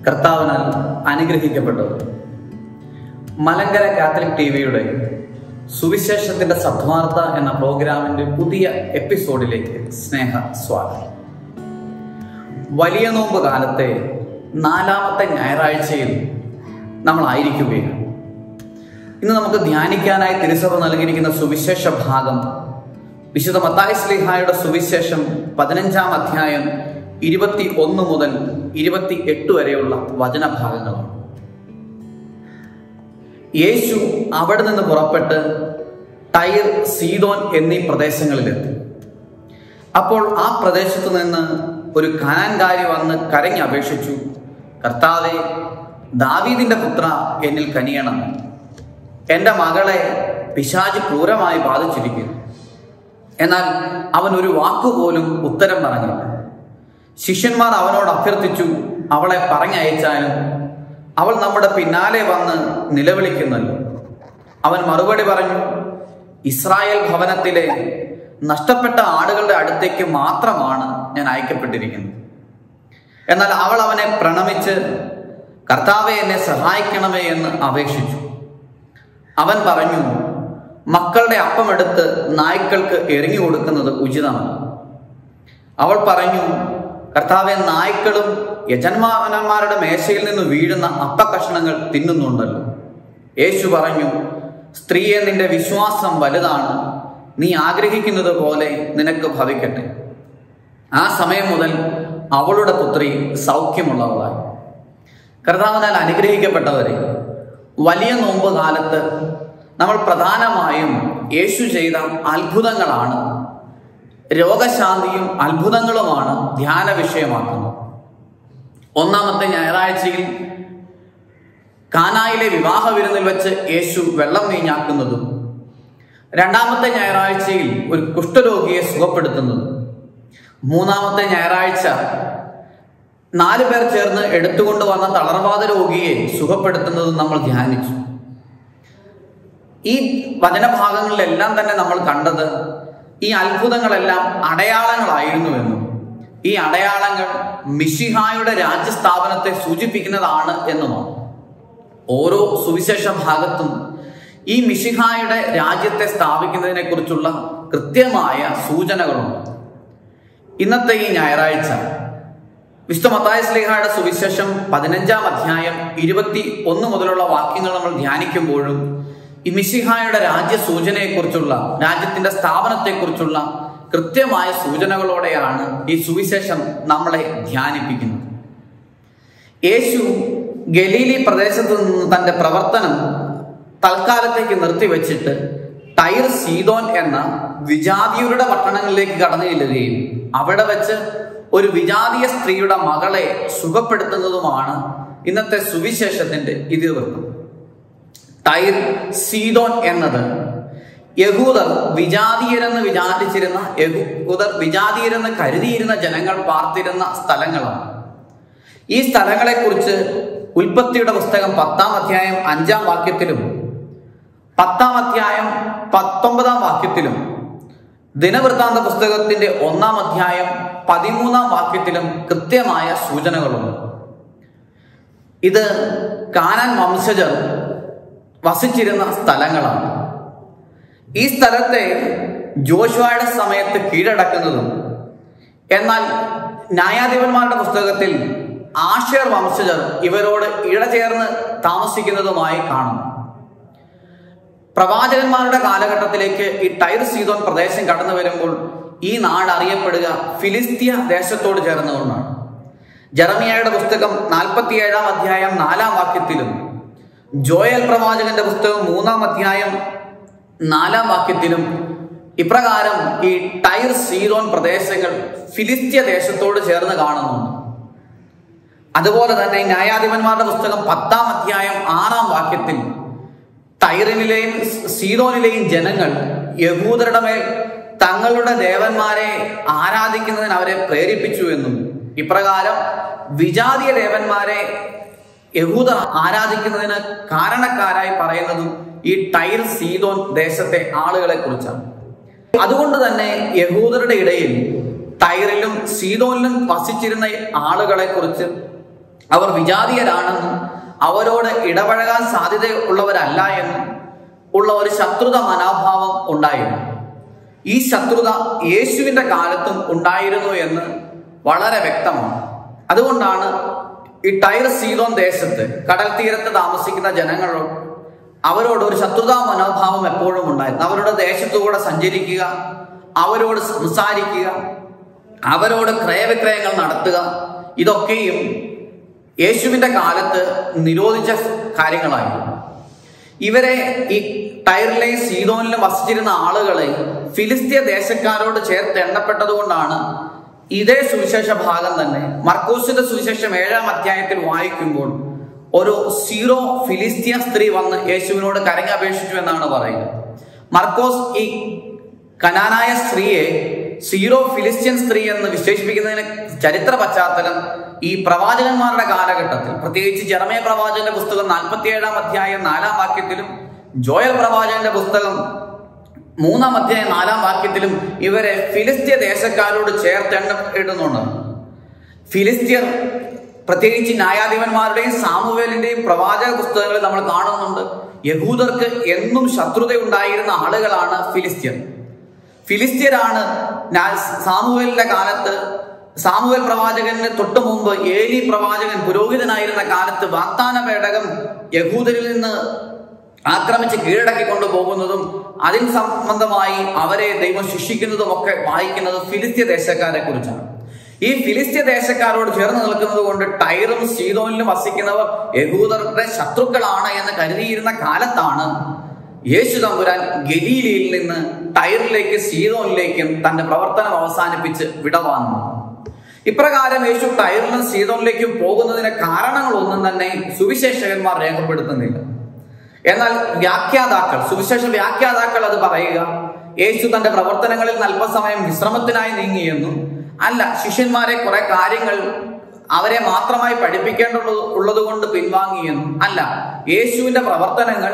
കർത്താവിനാൽ അനുഗ്രഹിക്കപ്പെട്ടത് Malankara Catholic T വിയുടെ സുവിശേഷത്തിന്റെ സദ്വാർത്ത എന്ന പ്രോഗ്രാമിന്റെ പുതിയ എപ്പിസോഡിലേക്ക് സ്നേഹ സ്വാഗതം വലിയ നോമ്പ് കാലത്തെ നാലാമത്തെ ഞായറാഴ്ചയിൽ നമ്മൾ ആയിരിക്കുകയാണ് ഇന്ന് നമുക്ക് ധ്യാനിക്കാനായി തിരുസഭ നൽകിയിരിക്കുന്ന സുവിശേഷ ഭാഗം വിശുദ്ധ മത്തായ സ്ലിഹായുടെ സുവിശേഷം പതിനഞ്ചാം അധ്യായം ഇരുപത്തി ഒന്ന് മുതൽ ഇരുപത്തി എട്ട് വരെയുള്ള വചനഭാഗങ്ങളാണ് യേശു അവിടെ നിന്ന് പുറപ്പെട്ട് ടൈർ സീതോൻ എന്നീ പ്രദേശങ്ങളിലെത്തി അപ്പോൾ ആ പ്രദേശത്ത് നിന്ന് ഒരു കനാൻകാരി വന്ന് കരഞ്ഞപേക്ഷിച്ചു കർത്താവെ ദാവീദിന്റെ പുത്ര എന്നിൽ കനിയണം എൻ്റെ മകളെ പിശാജ് ക്രൂരമായി ബാധിച്ചിരിക്കുന്നു എന്നാൽ അവൻ ഒരു വാക്കുപോലും ഉത്തരം പറഞ്ഞില്ല ശിഷ്യന്മാർ അവനോട് അഭ്യർത്ഥിച്ചു അവളെ പറഞ്ഞയച്ചാലും അവൾ നമ്മുടെ പിന്നാലെ വന്ന് നിലവിളിക്കുന്നല്ലോ അവൻ മറുപടി പറഞ്ഞു ഇസ്രായേൽ ഭവനത്തിലെ നഷ്ടപ്പെട്ട ആടുകളുടെ അടുത്തേക്ക് മാത്രമാണ് ഞാൻ അയക്കപ്പെട്ടിരിക്കുന്നത് എന്നാൽ അവൾ അവനെ പ്രണമിച്ച് കർത്താവെ എന്നെ സഹായിക്കണമേ എന്ന് അപേക്ഷിച്ചു അവൻ പറഞ്ഞു മക്കളുടെ അപ്പമെടുത്ത് നായ്ക്കൾക്ക് എറിഞ്ഞു കൊടുക്കുന്നത് ഉചിതമാണ് അവൾ പറഞ്ഞു കർത്താവെ നായ്ക്കളും യജന്മാനന്മാരുടെ മേശയിൽ നിന്ന് വീഴുന്ന അപ്പക്കഷണങ്ങൾ തിന്നുന്നുണ്ടല്ലോ യേശു പറഞ്ഞു സ്ത്രീയെ നിന്റെ വിശ്വാസം വലുതാണ് നീ ആഗ്രഹിക്കുന്നത് പോലെ നിനക്ക് ഭവിക്കട്ടെ ആ സമയം മുതൽ അവളുടെ പുത്രി സൗഖ്യമുള്ളവളായി കർത്താവിനാൽ അനുഗ്രഹിക്കപ്പെട്ടവരെ വലിയ നോമ്പ് കാലത്ത് നമ്മൾ പ്രധാനമായും യേശു ചെയ്ത അത്ഭുതങ്ങളാണ് രോഗശാന്തിയും അത്ഭുതങ്ങളുമാണ് ധ്യാന വിഷയമാക്കുന്നത് ഒന്നാമത്തെ ഞായറാഴ്ചയിൽ കാനായിലെ വിവാഹ വിരുന്നിൽ വെച്ച് യേശു വെള്ളം വീഞ്ഞാക്കുന്നതും രണ്ടാമത്തെ ഞായറാഴ്ചയിൽ ഒരു കുഷ്ഠരോഗിയെ സുഖപ്പെടുത്തുന്നതും മൂന്നാമത്തെ ഞായറാഴ്ച നാല് പേർ ചേർന്ന് എടുത്തുകൊണ്ട് വന്ന തളർവാദ രോഗിയെ സുഖപ്പെടുത്തുന്നതും നമ്മൾ ധ്യാനിച്ചു ഈ വചനഭാഗങ്ങളിലെല്ലാം തന്നെ നമ്മൾ കണ്ടത് ഈ അത്ഭുതങ്ങളെല്ലാം അടയാളങ്ങളായിരുന്നുവെന്നും ഈ അടയാളങ്ങൾ മിഷിഹായുടെ രാജ്യസ്ഥാപനത്തെ സൂചിപ്പിക്കുന്നതാണ് എന്നുമാണ് ഓരോ സുവിശേഷ ഭാഗത്തും ഈ മിഷിഹായുടെ രാജ്യത്തെ സ്ഥാപിക്കുന്നതിനെ കുറിച്ചുള്ള കൃത്യമായ സൂചനകളുണ്ട് ഇന്നത്തെ ഈ ഞായറാഴ്ച വിശുദ്ധ മത്തായ സ്ലേഹയുടെ സുവിശേഷം പതിനഞ്ചാം അധ്യായം ഇരുപത്തി ഒന്ന് മുതലുള്ള വാക്യങ്ങൾ നമ്മൾ ധ്യാനിക്കുമ്പോഴും ഈ മിശിഹായുടെ രാജ്യ സൂചനയെക്കുറിച്ചുള്ള രാജ്യത്തിന്റെ സ്ഥാപനത്തെക്കുറിച്ചുള്ള കൃത്യമായ സൂചനകളോടെയാണ് ഈ സുവിശേഷം നമ്മളെ ധ്യാനിപ്പിക്കുന്നത് യേശു ഗലീലി പ്രദേശത്ത് നിന്ന് തന്റെ പ്രവർത്തനം തൽക്കാലത്തേക്ക് നിർത്തിവെച്ചിട്ട് ടൈർ സീതോൻ എന്ന വിജാതിയരുടെ പട്ടണങ്ങളിലേക്ക് കടന്നു ചെല്ലുകയും അവിടെ വെച്ച് ഒരു വിജാതീയ സ്ത്രീയുടെ മകളെ സുഖപ്പെടുത്തുന്നതുമാണ് ഇന്നത്തെ സുവിശേഷത്തിന്റെ ഇതിവൃത്തം ടൈർ സീതോൻ എന്നത് യഹൂദർ വിജാതീയരെന്ന് വിചാരിച്ചിരുന്ന യഹൂദർ വിജാതീയരെന്ന് കരുതിയിരുന്ന ജനങ്ങൾ പാർത്തിരുന്ന സ്ഥലങ്ങളാണ് ഈ സ്ഥലങ്ങളെക്കുറിച്ച് ഉൽപ്പത്തിയുടെ പുസ്തകം പത്താം അധ്യായം അഞ്ചാം വാക്യത്തിലും പത്താം അധ്യായം പത്തൊമ്പതാം വാക്യത്തിലും ദിനവൃത്താന്ത പുസ്തകത്തിന്റെ ഒന്നാം അധ്യായം പതിമൂന്നാം വാക്യത്തിലും കൃത്യമായ സൂചനകളുണ്ട് ഇത് കാനാൻ വംശജർ വസിച്ചിരുന്ന സ്ഥലങ്ങളാണ് ഈ സ്ഥലത്തെ ജോഷുവയുടെ സമയത്ത് കീഴടക്കുന്നതും എന്നാൽ ന്യായാധിപന്മാരുടെ പുസ്തകത്തിൽ ആഷേർ വംശജർ ഇവരോട് ഇഴചേർന്ന് താമസിക്കുന്നതുമായി കാണുന്നു പ്രവാചകന്മാരുടെ കാലഘട്ടത്തിലേക്ക് ഈ ടൈർ സീതോൻ പ്രദേശം കടന്നു വരുമ്പോൾ ഈ നാട് അറിയപ്പെടുക ഫിലിസ്തീയ ദേശത്തോട് ചേർന്നുകൊണ്ടാണ് ജറമിയയുടെ പുസ്തകം നാൽപ്പത്തിയേഴാം അധ്യായം നാലാം വാക്യത്തിലും ജോയൽ പ്രവാചകന്റെ പുസ്തകം മൂന്നാം അധ്യായം നാലാം വാക്യത്തിലും ഇപ്രകാരം ഈ ടൈർ സീറോൻ പ്രദേശങ്ങൾ ഫിലിസ്തീയ ദേശത്തോട് ചേർന്ന് കാണുന്നുണ്ട് അതുപോലെ തന്നെ ന്യായാധിപന്മാരുടെ പുസ്തകം പത്താം അധ്യായം ആറാം വാക്യത്തിൽ ടൈറിനിലെയും സീതോനിലെയും ജനങ്ങൾ യഹൂദരുടെ മേൽ തങ്ങളുടെ ദേവന്മാരെ ആരാധിക്കുന്നതിന് അവരെ പ്രേരിപ്പിച്ചു എന്നും ഇപ്രകാരം വിജാതീയ ദേവന്മാരെ യഹൂദ ആരാധിക്കുന്നതിന് കാരണക്കാരായി പറയുന്നതും ഈ ടൈർ സീതോൻ ദേശത്തെ ആളുകളെ കുറിച്ചാണ് അതുകൊണ്ട് തന്നെ യഹൂദരുടെ ഇടയിൽ ടൈറിലും സീതോനിലും വസിച്ചിരുന്ന ആളുകളെ കുറിച്ച് അവർ വിജാതീയരാണെന്നും അവരോട് ഇടപഴകാൻ സാധ്യതയുള്ളവരല്ല എന്നും ഉള്ള ഒരു ശത്രുത മനോഭാവം ഉണ്ടായിരുന്നു ഈ ശത്രുത യേശുവിന്റെ കാലത്തും ഉണ്ടായിരുന്നു എന്ന് വളരെ വ്യക്തമാണ് അതുകൊണ്ടാണ് ഈ ടൈർ സീതോൻ ദേശത്ത് കടൽ തീരത്ത് താമസിക്കുന്ന ജനങ്ങളോട് അവരോട് ഒരു ശത്രുതാ മനോഭാവം എപ്പോഴും ഉണ്ടായിരുന്നു അവരുടെ ദേശത്തുകൂടെ സഞ്ചരിക്കുക അവരോട് സംസാരിക്കുക അവരോട് ക്രയവിക്രയങ്ങൾ നടത്തുക ഇതൊക്കെയും യേശുവിന്റെ കാലത്ത് നിരോധിച്ച കാര്യങ്ങളായിരുന്നു ഇവരെ ഈ ടൈറിലെയും സീതോനിലും വസിച്ചിരുന്ന ആളുകളെ ഫിലിസ്തീയ ദേശക്കാരോട് ചേർത്ത് എണ്ണപ്പെട്ടതുകൊണ്ടാണ് ഇതേ സുവിശേഷ ഭാഗം തന്നെ മർക്കോസിന്റെ സുവിശേഷം ഏഴാം അധ്യായത്തിൽ വായിക്കുമ്പോൾ ഒരു സീറോ ഫിലിസ്തീയ സ്ത്രീ വന്ന് യേശുവിനോട് കരങ്ങപേക്ഷിച്ചു എന്നാണ് പറയുന്നത് മർക്കോസ് ഈ കനാനായ സ്ത്രീയെ സീറോ ഫിലിസ്ത്യൻ സ്ത്രീ എന്ന് വിശേഷിപ്പിക്കുന്നതിന് ചരിത്ര പശ്ചാത്തലം ഈ പ്രവാചകന്മാരുടെ കാലഘട്ടത്തിൽ പ്രത്യേകിച്ച് ജർമയ പ്രവാചകന്റെ പുസ്തകം നാൽപ്പത്തിയേഴാം അധ്യായം നാലാം വാക്യത്തിലും ജോയൽ പ്രവാചകന്റെ പുസ്തകം മൂന്നാം അധ്യായം നാലാം വാക്യത്തിലും ഇവരെ ഫിലിസ്തീയ ദേശക്കാരോട് ചേർത്ത് എണ്ണ ഇടുന്നുണ്ട് ഫിലിസ്തീയർ പ്രത്യേകിച്ച് ന്യായാധിപന്മാരുടെയും സാമുവേലിന്റെയും പ്രവാചക പുസ്തകങ്ങളിൽ നമ്മൾ കാണുന്നുണ്ട് യഹൂദർക്ക് എന്നും ശത്രുതയുണ്ടായിരുന്ന ആളുകളാണ് ഫിലിസ്തീയർ ഫിലിസ്തീയരാണ് ഞാൻ- സാമുവേലിന്റെ കാലത്ത് സാമുവേൽ പ്രവാചകന് തൊട്ടു മുമ്പ് ഏലി പ്രവാചകൻ പുരോഹിതനായിരുന്ന കാലത്ത് വാഗ്ദാന പേടകം യഹൂദരിൽ നിന്ന് ആക്രമിച്ച് കീഴടക്കി കൊണ്ടുപോകുന്നതും അതിന് സംബന്ധമായി അവരെ ദൈവം ശിക്ഷിക്കുന്നതും ഒക്കെ വായിക്കുന്നത് ഫിലിസ്തീയ ദേശക്കാരെ കുറിച്ചാണ് ഈ ഫിലിസ്തീയ ദേശക്കാരോട് ചേർന്ന് നിൽക്കുന്നത് കൊണ്ട് ടൈറും സീതോനിലും വസിക്കുന്നവർ യഹൂദരുടെ ശത്രുക്കളാണ് എന്ന് കരുതിയിരുന്ന കാലത്താണ് യേശു തമ്പുരാൻ ഗലീലയിൽ നിന്ന് ടൈറിലേക്ക് സീതോനിലേക്കും തന്റെ പ്രവർത്തനം അവസാനിപ്പിച്ച് വിടവാങ്ങുന്നു ഇപ്രകാരം യേശു ടൈറിലും സീതോനിലേക്കും പോകുന്നതിന് കാരണങ്ങളൊന്നും തന്നെ സുവിശേഷകന്മാർ രേഖപ്പെടുത്തുന്നില്ല എന്നാൽ വ്യാഖ്യാതാക്കൾ സുവിശേഷ വ്യാഖ്യാതാക്കൾ അത് പറയുക യേശു തന്റെ പ്രവർത്തനങ്ങളിൽ അല്പസമയം വിശ്രമത്തിനായി നീങ്ങിയെന്നും അല്ല ശിഷ്യന്മാരെ കുറെ കാര്യങ്ങൾ അവരെ മാത്രമായി പഠിപ്പിക്കേണ്ടുള്ളത് ഉള്ളത് കൊണ്ട് പിൻവാങ്ങിയെന്നും അല്ല യേശുവിന്റെ പ്രവർത്തനങ്ങൾ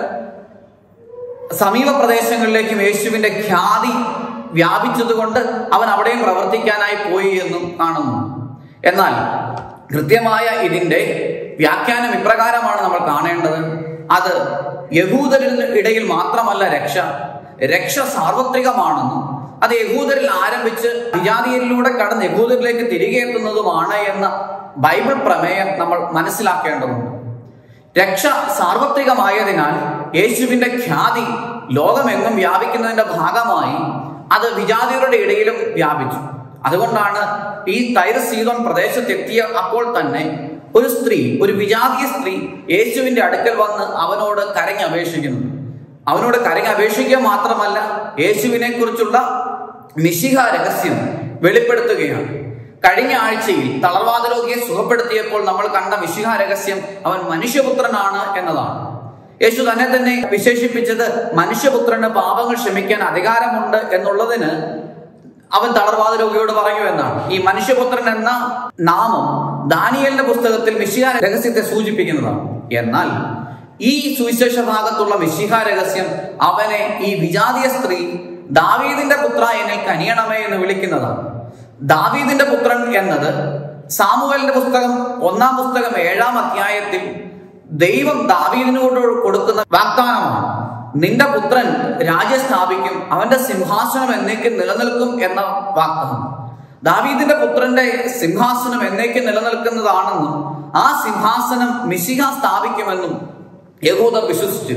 സമീപ പ്രദേശങ്ങളിലേക്കും യേശുവിന്റെ ഖ്യാതി വ്യാപിച്ചതുകൊണ്ട് അവൻ അവിടെയും പ്രവർത്തിക്കാനായി പോയി എന്നും കാണുന്നു എന്നാൽ കൃത്യമായ ഇതിന്റെ വ്യാഖ്യാനം ഇപ്രകാരമാണ് നമ്മൾ കാണേണ്ടത് അത് യഹൂദരിൽ ഇടയിൽ മാത്രമല്ല രക്ഷ രക്ഷ സാർവത്രികമാണെന്നും അത് യഹൂദരിൽ ആരംഭിച്ച് വിജാതിയരിലൂടെ കടന്ന് യഹൂദരിലേക്ക് തിരികെ എത്തുന്നതുമാണ് എന്ന ബൈബിൾ പ്രമേയം നമ്മൾ മനസ്സിലാക്കേണ്ടതുണ്ട് രക്ഷ സാർവത്രികമായതിനാൽ യേശുവിന്റെ ഖ്യാതി ലോകമെങ്ങും വ്യാപിക്കുന്നതിന്റെ ഭാഗമായി അത് വിജാതികളുടെ ഇടയിലും വ്യാപിച്ചു അതുകൊണ്ടാണ് ഈ തൈർ സീതോൻ പ്രദേശത്തെത്തിയ അപ്പോൾ തന്നെ ഒരു സ്ത്രീ ഒരു വിജാതീയ സ്ത്രീ യേശുവിന്റെ അടുക്കൽ വന്ന് അവനോട് കരഞ്ഞപേക്ഷിക്കുന്നു അവനോട് കരഞ്ഞപേക്ഷിക്കുക മാത്രമല്ല യേശുവിനെ കുറിച്ചുള്ള മിശിഹ രഹസ്യം വെളിപ്പെടുത്തുകയാണ് കഴിഞ്ഞ ആഴ്ചയിൽ തളർവാദ രോഗിയെ സുഖപ്പെടുത്തിയപ്പോൾ നമ്മൾ കണ്ട മിശിഹ രഹസ്യം അവൻ മനുഷ്യപുത്രനാണ് എന്നതാണ് യേശു തന്നെ തന്നെ വിശേഷിപ്പിച്ചത് മനുഷ്യപുത്രന് പാപങ്ങൾ ക്ഷമിക്കാൻ അധികാരമുണ്ട് എന്നുള്ളതിന് അവൻ തളർവാദ രോഗിയോട് പറഞ്ഞു എന്നാണ് ഈ മനുഷ്യപുത്രൻ എന്ന നാമം ദാനിയലിന്റെ പുസ്തകത്തിൽ മിശിഹ രഹസ്യത്തെ സൂചിപ്പിക്കുന്നതാണ് എന്നാൽ ഈ സുവിശേഷ ഭാഗത്തുള്ള മിശിഹ രഹസ്യം അവനെ ഈ വിജാതീയ സ്ത്രീ ദാവീദിന്റെ പുത്ര എന്നെ കനിയണമേ എന്ന് വിളിക്കുന്നതാണ് ദാവീദിന്റെ പുത്രൻ എന്നത് സാമുവലിന്റെ പുസ്തകം ഒന്നാം പുസ്തകം ഏഴാം അധ്യായത്തിൽ ദൈവം ദാവീദിനോട് കൊടുക്കുന്ന വാഗ്ദാനമാണ് നിന്റെ പുത്രൻ രാജ്യം സ്ഥാപിക്കും അവന്റെ സിംഹാസനം എന്നേക്കും നിലനിൽക്കും എന്ന വാഗ്ദാനം ദാവീദിന്റെ പുത്രന്റെ സിംഹാസനം എന്നേക്കും നിലനിൽക്കുന്നതാണെന്നും ആ സിംഹാസനം മിശിഹ സ്ഥാപിക്കുമെന്നും യഹൂദർ വിശ്വസിച്ചു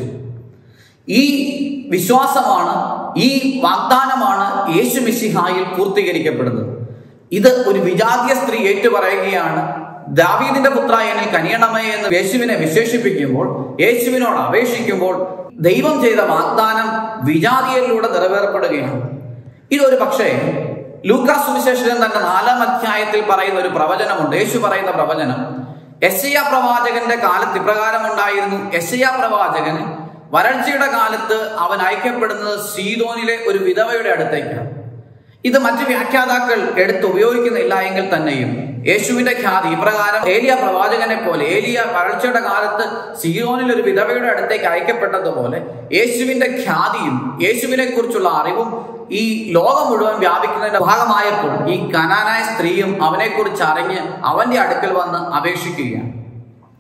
ഈ വിശ്വാസമാണ് ഈ വാഗ്ദാനമാണ് യേശു മിശിഹായിൽ പൂർത്തീകരിക്കപ്പെടുന്നത് ഇത് ഒരു വിജാതീയ സ്ത്രീ ഏറ്റുപറയുകയാണ് ദാവീദിന്റെ പുത്ര എന്നെ കനിയണമേ എന്ന് യേശുവിനെ വിശേഷിപ്പിക്കുമ്പോൾ യേശുവിനോട് അപേക്ഷിക്കുമ്പോൾ ദൈവം ചെയ്ത വാഗ്ദാനം വിജാതീയരിലൂടെ നിറവേറപ്പെടുകയാണ് ഇതൊരു പക്ഷേ ലൂക്കാസ് സുവിശേഷകൻ തന്റെ നാലാം അധ്യായത്തിൽ പറയുന്ന ഒരു പ്രവചനമുണ്ട് യേശു പറയുന്ന പ്രവചനം യശയ പ്രവാചകന്റെ കാലത്ത് ഇപ്രകാരം ഉണ്ടായിരുന്നു യശയ പ്രവാചകന് വരൾച്ചയുടെ കാലത്ത് അവൻ അയക്കപ്പെടുന്നത് സീതോനിലെ ഒരു വിധവയുടെ അടുത്തേക്കാണ് ഇത് മറ്റ് വ്യാഖ്യാതാക്കൾ എടുത്ത് ഉപയോഗിക്കുന്നില്ല എങ്കിൽ തന്നെയും യേശുവിന്റെ ഖ്യാതി ഇപ്രകാരം ഏലിയ പ്രവാചകനെ പോലെ ഏലിയ വരൾച്ചയുടെ കാലത്ത് സീയോനിൽ ഒരു വിധവയുടെ അടുത്തേക്ക് അയക്കപ്പെട്ടതുപോലെ യേശുവിന്റെ ഖ്യാതിയും യേശുവിനെ കുറിച്ചുള്ള അറിവും ഈ ലോകം മുഴുവൻ വ്യാപിക്കുന്നതിന്റെ ഭാഗമായപ്പോൾ ഈ കനാനായ സ്ത്രീയും അവനെക്കുറിച്ച് അറിഞ്ഞ് അവന്റെ അടുക്കൽ വന്ന് അപേക്ഷിക്കുകയാണ്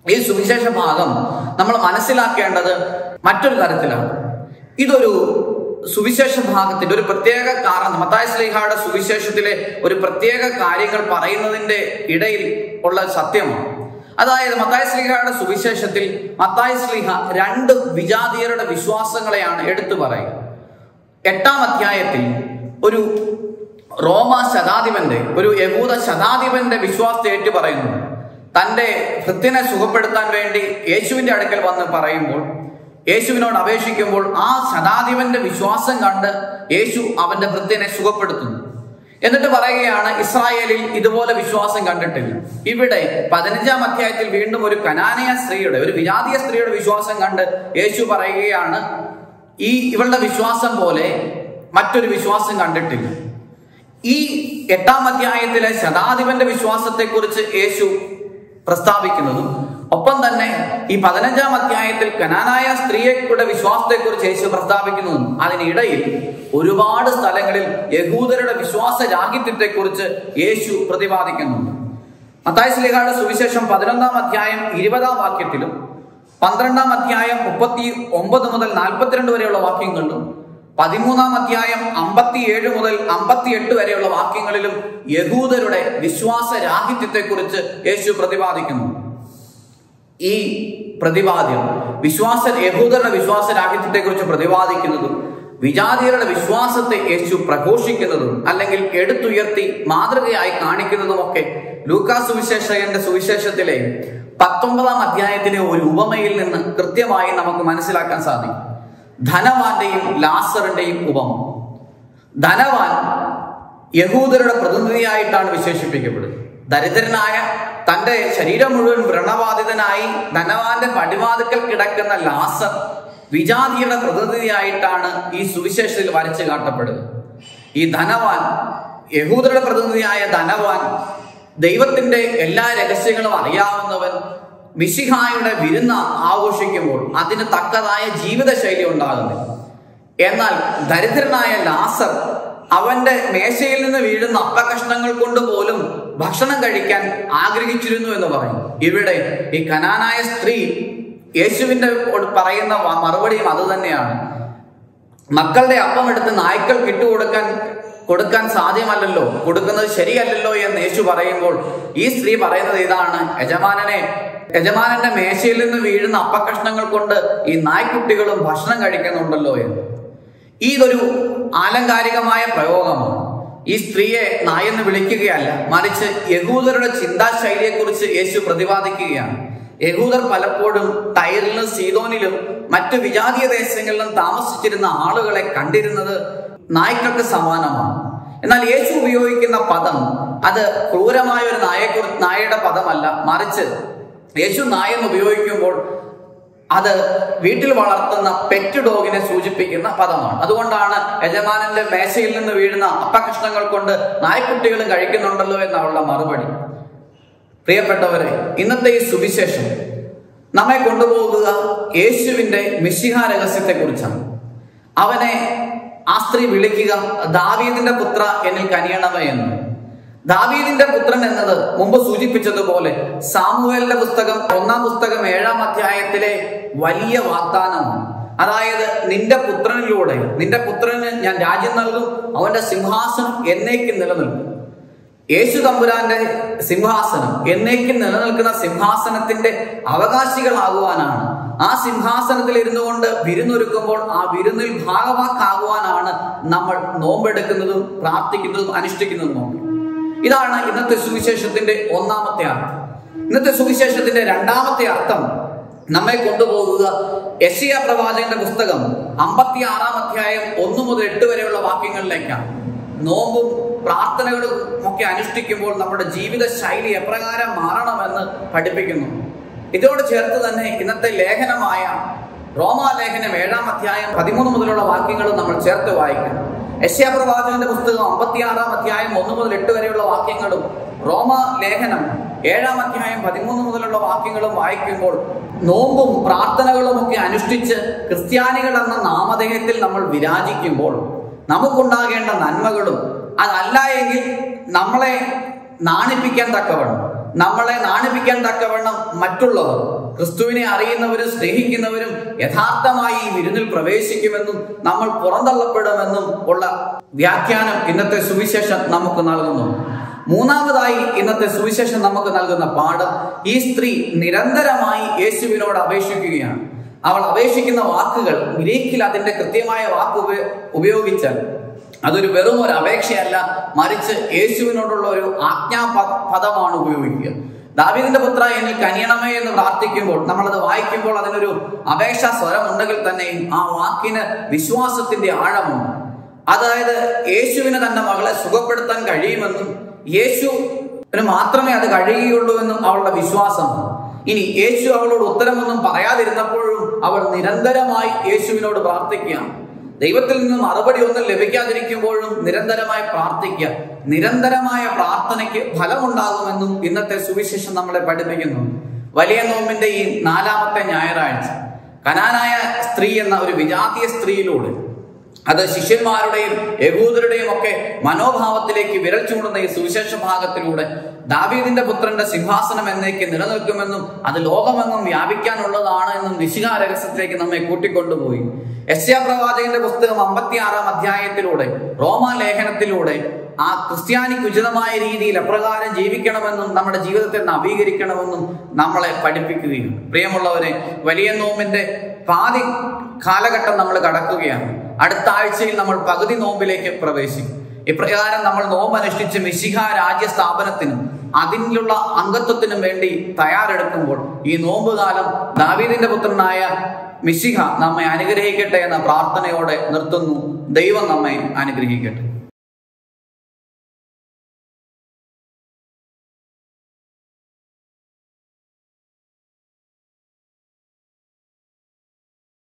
ഈ സുവിശേഷ ഭാഗം നമ്മൾ മനസ്സിലാക്കേണ്ടത് മറ്റൊരു തരത്തിലാണ് ഇതൊരു സുവിശേഷ ഭാഗത്തിന്റെ ഒരു പ്രത്യേക കാരണം മത്തായ സ്ലീഹയുടെ സുവിശേഷത്തിലെ ഒരു പ്രത്യേക കാര്യങ്ങൾ പറയുന്നതിന്റെ ഇടയിൽ ഉള്ള സത്യമാണ് അതായത് മത്തായ സ്ലീഹയുടെ സുവിശേഷത്തിൽ മത്തായ സ്ലീഹ രണ്ട് വിജാതീയരുടെ വിശ്വാസങ്ങളെയാണ് എടുത്തു പറയുക എട്ടാം അധ്യായത്തിൽ ഒരു റോമ ശതാധിപന്റെ ഒരു യഹൂദ ശതാധിപന്റെ വിശ്വാസത്തെ ഏറ്റു പറയുന്നു തന്റെ ഭൃത്യനെ സുഖപ്പെടുത്താൻ വേണ്ടി യേശുവിന്റെ അടുക്കൽ വന്ന് പറയുമ്പോൾ യേശുവിനോട് അപേക്ഷിക്കുമ്പോൾ ആ ശതാധിപന്റെ വിശ്വാസം കണ്ട് യേശു അവന്റെ ഭൃത്യനെ സുഖപ്പെടുത്തുന്നു എന്നിട്ട് പറയുകയാണ് ഇസ്രായേലിൽ ഇതുപോലെ വിശ്വാസം കണ്ടിട്ടില്ല ഇവിടെ പതിനഞ്ചാം അധ്യായത്തിൽ വീണ്ടും ഒരു കനാനയ സ്ത്രീയുടെ ഒരു വിജാതീയ സ്ത്രീയുടെ വിശ്വാസം കണ്ട് യേശു പറയുകയാണ് ഈ ഇവളുടെ വിശ്വാസം പോലെ മറ്റൊരു വിശ്വാസം കണ്ടിട്ടില്ല ഈ എട്ടാം അധ്യായത്തിലെ ശതാധിപന്റെ വിശ്വാസത്തെക്കുറിച്ച് യേശു പ്രസ്താവിക്കുന്നതും ഒപ്പം തന്നെ ഈ പതിനഞ്ചാം അധ്യായത്തിൽ കനാനായ സ്ത്രീയുടെ വിശ്വാസത്തെക്കുറിച്ച് യേശു പ്രസ്താവിക്കുന്നതും അതിനിടയിൽ ഒരുപാട് സ്ഥലങ്ങളിൽ യഹൂദരുടെ വിശ്വാസ രാഹിത്യത്തെക്കുറിച്ച് യേശു പ്രതിപാദിക്കുന്നുണ്ട് മത്തായ സ്ലിഹയുടെ സുവിശേഷം പതിനൊന്നാം അധ്യായം ഇരുപതാം വാക്യത്തിലും പന്ത്രണ്ടാം അധ്യായം മുപ്പത്തി ഒമ്പത് മുതൽ നാൽപ്പത്തിരണ്ട് വരെയുള്ള വാക്യങ്ങളിലും പതിമൂന്നാം അധ്യായം അമ്പത്തിയേഴ് മുതൽ അമ്പത്തിയെട്ട് വരെയുള്ള വാക്യങ്ങളിലും യഹൂദരുടെ വിശ്വാസ രാഹിത്യത്തെക്കുറിച്ച് യേശു പ്രതിപാദിക്കുന്നു ഈ പ്രതിപാദ്യം വിശ്വാസ യഹൂദരുടെ വിശ്വാസ രാഹിത്യത്തെക്കുറിച്ച് പ്രതിപാദിക്കുന്നതും വിജാതിയരുടെ വിശ്വാസത്തെ യേശു പ്രഘോഷിക്കുന്നതും അല്ലെങ്കിൽ എടുത്തുയർത്തി മാതൃകയായി കാണിക്കുന്നതുമൊക്കെ ലൂക്കാ സുവിശേഷകന്റെ സുവിശേഷത്തിലെ പത്തൊമ്പതാം അധ്യായത്തിലെ ഒരു ഉപമയിൽ നിന്ന് കൃത്യമായി നമുക്ക് മനസ്സിലാക്കാൻ സാധിക്കും ധനവാന്റെയും ലാസറിന്റെയും ഉപമ ധനവാൻ യഹൂദരുടെ പ്രതിനിധിയായിട്ടാണ് വിശേഷിപ്പിക്കപ്പെടുന്നത് ദരിദ്രനായ തന്റെ ശരീരം മുഴുവൻ വ്രണബാധിതനായി ധനവാന്റെ പടിവാതുക്കൽ കിടക്കുന്ന ലാസർ വിജാതിയുടെ പ്രതിനിധിയായിട്ടാണ് ഈ സുവിശേഷത്തിൽ വരച്ചു കാട്ടപ്പെടുക ഈ ധനവാൻ യഹൂദരുടെ പ്രതിനിധിയായ ധനവാൻ ദൈവത്തിന്റെ എല്ലാ രഹസ്യങ്ങളും അറിയാവുന്നവൻ മിശിഹായുടെ വിരുന്ന ആഘോഷിക്കുമ്പോൾ അതിന് തക്കതായ ജീവിതശൈലി ഉണ്ടാകുന്നില്ല എന്നാൽ ദരിദ്രനായ ലാസർ അവന്റെ മേശയിൽ നിന്ന് വീഴുന്ന അപ്പകഷ്ണങ്ങൾ കൊണ്ട് പോലും ഭക്ഷണം കഴിക്കാൻ ആഗ്രഹിച്ചിരുന്നു എന്ന് പറയും ഇവിടെ ഈ കനാനായ സ്ത്രീ യേശുവിന്റെ പറയുന്ന മറുപടിയും അത് തന്നെയാണ് മക്കളുടെ അപ്പം എടുത്ത് നായ്ക്കൾ കിട്ടുകൊടുക്കാൻ കൊടുക്കാൻ സാധ്യമല്ലല്ലോ കൊടുക്കുന്നത് ശരിയല്ലല്ലോ എന്ന് യേശു പറയുമ്പോൾ ഈ സ്ത്രീ പറയുന്നത് ഇതാണ് യജമാനനെ യജമാനന്റെ മേശയിൽ നിന്ന് വീഴുന്ന അപ്പകഷ്ണങ്ങൾ കൊണ്ട് ഈ നായ്ക്കുട്ടികളും ഭക്ഷണം കഴിക്കുന്നുണ്ടല്ലോ എന്ന് ഇതൊരു ആലങ്കാരികമായ പ്രയോഗമാണ് ഈ സ്ത്രീയെ നായെന്ന് വിളിക്കുകയല്ല മറിച്ച് യഹൂദരുടെ ചിന്താശൈലിയെക്കുറിച്ച് യേശു പ്രതിപാദിക്കുകയാണ് യഹൂദർ പലപ്പോഴും ടൈറിലും സീതോനിലും മറ്റു വിജാതീയ ദേശങ്ങളിലും താമസിച്ചിരുന്ന ആളുകളെ കണ്ടിരുന്നത് നായ്ക്കൾക്ക് സമാനമാണ് എന്നാൽ യേശു ഉപയോഗിക്കുന്ന പദം അത് ക്രൂരമായ ഒരു നായക്കുറി നായയുടെ പദമല്ല മറിച്ച് യേശു നായെന്ന് ഉപയോഗിക്കുമ്പോൾ അത് വീട്ടിൽ വളർത്തുന്ന പെറ്റ് ഡോഗിനെ സൂചിപ്പിക്കുന്ന പദമാണ് അതുകൊണ്ടാണ് യജമാനന്റെ മേശയിൽ നിന്ന് വീഴുന്ന അപ്പകഷ്ണങ്ങൾ കൊണ്ട് നായ്ക്കുട്ടികളും കഴിക്കുന്നുണ്ടല്ലോ എന്നുള്ള മറുപടി പ്രിയപ്പെട്ടവരെ ഇന്നത്തെ ഈ സുവിശേഷം നമ്മെ കൊണ്ടുപോകുക യേശുവിന്റെ മിശിഹ രഹസ്യത്തെ കുറിച്ചാണ് അവനെ ആ സ്ത്രീ വിളിക്കുക ദാവീദിന്റെ പുത്ര എന്നിൽ കനിയണമേ എന്ന് ദാവീദിന്റെ പുത്രൻ എന്നത് മുമ്പ് സൂചിപ്പിച്ചതുപോലെ സാമുവേലിന്റെ പുസ്തകം ഒന്നാം പുസ്തകം ഏഴാം അധ്യായത്തിലെ വലിയ വാഗ്ദാനമാണ് അതായത് നിന്റെ പുത്രനിലൂടെ നിന്റെ പുത്രന് ഞാൻ രാജ്യം നൽകും അവന്റെ സിംഹാസനം എന്നേക്കും നിലനിൽക്കും യേശു തമ്പുരാന്റെ സിംഹാസനം എന്നേക്കും നിലനിൽക്കുന്ന സിംഹാസനത്തിന്റെ അവകാശികളാകുവാനാണ് ആ സിംഹാസനത്തിൽ ഇരുന്നു കൊണ്ട് വിരുന്നൊരുക്കുമ്പോൾ ആ വിരുന്നിൽ ഭാഗവാക്കാകുവാനാണ് നമ്മൾ നോമ്പെടുക്കുന്നതും പ്രാർത്ഥിക്കുന്നതും അനുഷ്ഠിക്കുന്നതും ഇതാണ് ഇന്നത്തെ സുവിശേഷത്തിന്റെ ഒന്നാമത്തെ അർത്ഥം ഇന്നത്തെ സുവിശേഷത്തിന്റെ രണ്ടാമത്തെ അർത്ഥം നമ്മെ കൊണ്ടുപോകുക യശിയ പ്രവാചകന്റെ പുസ്തകം അമ്പത്തി ആറാം അധ്യായം ഒന്നു മുതൽ എട്ട് വരെയുള്ള വാക്യങ്ങളിലേക്കാണ് നോമ്പും പ്രാർത്ഥനകളും ഒക്കെ അനുഷ്ഠിക്കുമ്പോൾ നമ്മുടെ ജീവിത ശൈലി എപ്രകാരം മാറണമെന്ന് പഠിപ്പിക്കുന്നു ഇതോട് ചേർത്ത് തന്നെ ഇന്നത്തെ ലേഖനമായ റോമാലേഖനം ഏഴാം അധ്യായം പതിമൂന്ന് മുതലുള്ള വാക്യങ്ങളും നമ്മൾ ചേർത്ത് വായിക്കണം യശ്യാ പ്രവാചകന്റെ പുസ്തകം അമ്പത്തിയാറാം അധ്യായം ഒന്ന് മുതൽ എട്ട് വരെയുള്ള വാക്യങ്ങളും റോമ ലേഖനം ഏഴാം അധ്യായം പതിമൂന്ന് മുതലുള്ള വാക്യങ്ങളും വായിക്കുമ്പോൾ നോമ്പും പ്രാർത്ഥനകളും ഒക്കെ അനുഷ്ഠിച്ച് ക്രിസ്ത്യാനികൾ എന്ന നാമധേയത്തിൽ നമ്മൾ വിരാജിക്കുമ്പോൾ നമുക്കുണ്ടാകേണ്ട നന്മകളും അതല്ല എങ്കിൽ നമ്മളെ നാണിപ്പിക്കാൻ തക്കവണ്ണം നമ്മളെ നാണിപ്പിക്കാൻ തക്കവണ്ണം മറ്റുള്ളവർ ക്രിസ്തുവിനെ അറിയുന്നവരും സ്നേഹിക്കുന്നവരും യഥാർത്ഥമായി ഈ വിരുന്നിൽ പ്രവേശിക്കുമെന്നും നമ്മൾ പുറന്തള്ളപ്പെടുമെന്നും ഉള്ള വ്യാഖ്യാനം ഇന്നത്തെ സുവിശേഷം നമുക്ക് നൽകുന്നു മൂന്നാമതായി ഇന്നത്തെ സുവിശേഷം നമുക്ക് നൽകുന്ന പാഠം ഈ സ്ത്രീ നിരന്തരമായി യേശുവിനോട് അപേക്ഷിക്കുകയാണ് അവൾ അപേക്ഷിക്കുന്ന വാക്കുകൾ ഗ്രീക്കിൽ അതിന്റെ കൃത്യമായ വാക്ക് ഉപ- ഉപയോഗിച്ചാൽ അതൊരു വെറും ഒരു അപേക്ഷയല്ല മറിച്ച് യേശുവിനോടുള്ള ഒരു ആജ്ഞാ പ- പദമാണ് ഉപയോഗിക്കുക ദാവീദിന്റെ പുത്ര എന്നിൽ കനിയണമേ എന്ന് പ്രാർത്ഥിക്കുമ്പോൾ നമ്മളത് വായിക്കുമ്പോൾ അതിനൊരു അപേക്ഷാ സ്വരം ഉണ്ടെങ്കിൽ തന്നെയും ആ വാക്കിന് വിശ്വാസത്തിന്റെ ആഴമുണ്ട് അതായത് യേശുവിന് തന്റെ മകളെ സുഖപ്പെടുത്താൻ കഴിയുമെന്നും യേശുവിന് മാത്രമേ അത് കഴിയുകയുള്ളൂ എന്നും അവളുടെ വിശ്വാസമാണ് ഇനി യേശു അവളോട് ഉത്തരമൊന്നും പറയാതിരുന്നപ്പോഴും അവൾ നിരന്തരമായി യേശുവിനോട് പ്രാർത്ഥിക്കുകയാണ് ദൈവത്തിൽ നിന്ന് മറുപടി ഒന്നും ലഭിക്കാതിരിക്കുമ്പോഴും നിരന്തരമായി പ്രാർത്ഥിക്കുക നിരന്തരമായ പ്രാർത്ഥനയ്ക്ക് ഫലമുണ്ടാകുമെന്നും ഇന്നത്തെ സുവിശേഷം നമ്മളെ പഠിപ്പിക്കുന്നു വലിയ നോമ്പിന്റെ ഈ നാലാമത്തെ ഞായറാഴ്ച കനാനായ സ്ത്രീ എന്ന ഒരു വിജാതീയ സ്ത്രീയിലൂടെ അത് ശിഷ്യന്മാരുടെയും യഹൂദരുടെയും ഒക്കെ മനോഭാവത്തിലേക്ക് വിരൽ ചൂണ്ടുന്ന ഈ സുവിശേഷ ഭാഗത്തിലൂടെ ദാവീദിന്റെ പുത്രന്റെ സിംഹാസനം എന്നേക്ക് നിലനിൽക്കുമെന്നും അത് ലോകമെങ്ങും വ്യാപിക്കാനുള്ളതാണ് എന്നും നിശികാ രഹസ്യത്തിലേക്ക് നമ്മെ കൂട്ടിക്കൊണ്ടുപോയി യശ്യാ പ്രവാചകന്റെ പുസ്തകം അമ്പത്തിയാറാം അധ്യായത്തിലൂടെ റോമാ ലേഖനത്തിലൂടെ ആ ക്രിസ്ത്യാനിക്ക് ഉചിതമായ രീതിയിൽ എപ്രകാരം ജീവിക്കണമെന്നും നമ്മുടെ ജീവിതത്തെ നവീകരിക്കണമെന്നും നമ്മളെ പഠിപ്പിക്കുകയും പ്രിയമുള്ളവരെ വലിയ നോമ്പിന്റെ പാതി കാലഘട്ടം നമ്മൾ കടക്കുകയാണ് അടുത്ത ആഴ്ചയിൽ നമ്മൾ പകുതി നോമ്പിലേക്ക് പ്രവേശിക്കും ഇപ്രകാരം നമ്മൾ നോമ്പ് അനുഷ്ഠിച്ച് മിശിഹ രാജ്യ സ്ഥാപനത്തിനും അതിനുള്ള അംഗത്വത്തിനും വേണ്ടി തയ്യാറെടുക്കുമ്പോൾ ഈ നോമ്പ് കാലം ദാവീദിന്റെ പുത്രനായ മിശിഹ നമ്മെ അനുഗ്രഹിക്കട്ടെ എന്ന പ്രാർത്ഥനയോടെ നിർത്തുന്നു ദൈവം നമ്മെ അനുഗ്രഹിക്കട്ടെ